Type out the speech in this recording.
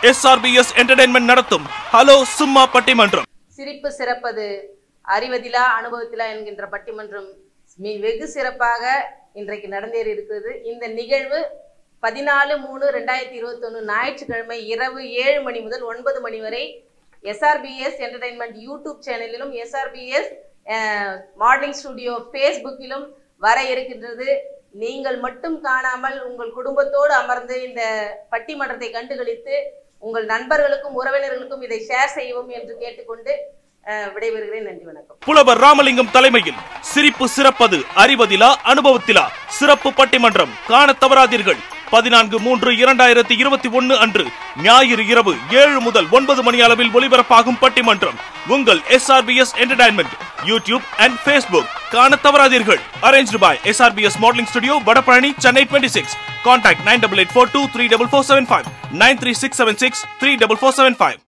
SRBS entertainment நடத்தும் hello சும்மா பட்டிமன்றம் சிரிப்பு சிறப்பது அறிவதிலா அனுபவத்திலா என்கின்ற பட்டிமன்றம் மி- வெகு சிறப்பாக இன்றைக்கு நடந்தேறி இருக்கிறது இந்த நிகழ்வு பதினாலு மூணு ரெண்டாயிரத்தி இருபத்தொன்னு ஞாயிற்றுக்கிழமை இரவு ஏழு மணி முதல் ஒன்பது மணி வரை எஸ்ஆர்பிஎஸ் என்டர்டைன்மெண்ட் யூடியூப் சேனலிலும் எஸ்ஆர்பிஎஸ் மாடலிங் ஸ்டுடியோ ஃபேஸ்புக்கிலும் வர இருக்கின்றது நீங்கள் மட்டும் காணாமல் உங்கள் குடும்பத்தோடு அமர்ந்து இந்த பட்டிமன்றத்தை கண்டுகளித்து உங்கள் நண்பர்களுக்கும் உறவினர்களுக்கும் இதை ஷேர் செய்யவும் என்று கேட்டுக்கொண்டு அஹ், விடைபெறுகிறேன் நன்றி வணக்கம் புலவர் ராமலிங்கம் தலைமையில் சிரிப்பு சிறப்பது அறிவதிலா அனுபவத்திலா சிறப்பு பட்டிமன்றம் காண தவறாதீர்கள் பதினான்கு மூன்று இரண்டாயிரத்தி இருபத்தி ஒன்னு அன்று ஞாயிறு இரவு ஏழு முதல் ஒன்பது மணி அளவில் ஒளிபரப்பாகும் பட்டிமன்றம் உங்கள் SRBS entertainment YouTube and Facebook காண தவறாதீர்கள் arrange by SRBS modeling studio Vadapalani Chennai twenty six contact nine double eight four two three double four seven five nine three six seven six three double four seven five